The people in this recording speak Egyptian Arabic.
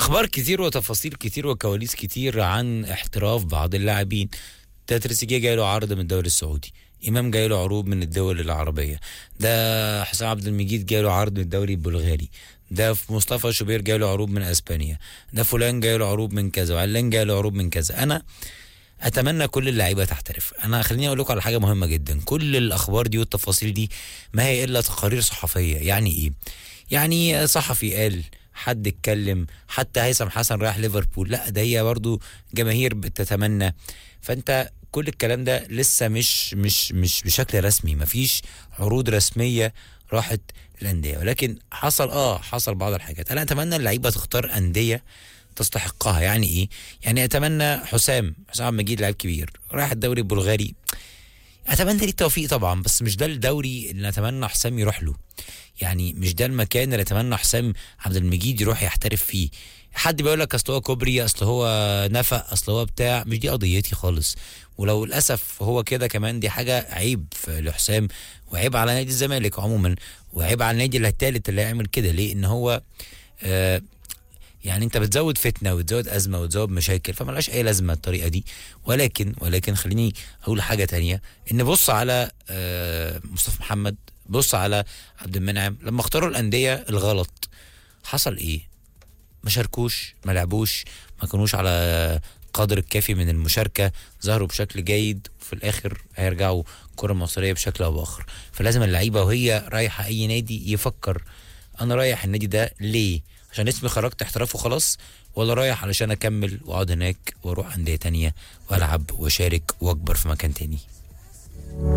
اخبار كتير وتفاصيل كتير وكواليس كتير عن احتراف بعض اللاعبين ده تريزيجيه جاي له عرض من الدوري السعودي امام جاي له عروض من الدول العربيه ده حسام عبد المجيد جاي له عرض من الدوري البلغاري ده في مصطفى شوبير جاي له عروض من اسبانيا ده فلان جاي له عروض من كذا وعلان جاي له عروض من كذا انا اتمنى كل اللعيبه تحترف انا خليني اقول لكم على حاجه مهمه جدا كل الاخبار دي والتفاصيل دي ما هي الا تقارير صحفيه يعني ايه يعني صحفي قال حد اتكلم حتى هيثم حسن رايح ليفربول لا ده هي برضو جماهير بتتمنى فانت كل الكلام ده لسه مش مش مش بشكل رسمي مفيش عروض رسميه راحت للانديه ولكن حصل اه حصل بعض الحاجات انا اتمنى اللعيبه تختار انديه تستحقها يعني ايه يعني اتمنى حسام حسام عبد المجيد لاعب كبير رايح الدوري البلغاري اتمنى ليه التوفيق طبعا بس مش ده الدوري اللي نتمنى حسام يروح له يعني مش ده المكان اللي اتمنى حسام عبد المجيد يروح يحترف فيه حد بيقول لك اصل هو كوبري اصل هو نفق اصل هو بتاع مش دي قضيتي خالص ولو للاسف هو كده كمان دي حاجه عيب في لحسام وعيب على نادي الزمالك عموما وعيب على النادي اللي التالت اللي هيعمل كده ليه ان هو آه يعني انت بتزود فتنه وتزود ازمه وتزود مشاكل فملهاش اي لازمه الطريقه دي ولكن ولكن خليني اقول حاجه تانية ان بص على آه مصطفى محمد بص على عبد المنعم لما اختاروا الانديه الغلط حصل ايه ما شاركوش ما لعبوش ما كانوش على قدر الكافي من المشاركه ظهروا بشكل جيد وفي الاخر هيرجعوا الكره المصريه بشكل او باخر فلازم اللعيبه وهي رايحه اي نادي يفكر انا رايح النادي ده ليه عشان اسمي خرجت احتراف وخلاص ولا رايح علشان اكمل واقعد هناك واروح انديه تانية والعب واشارك واكبر في مكان تاني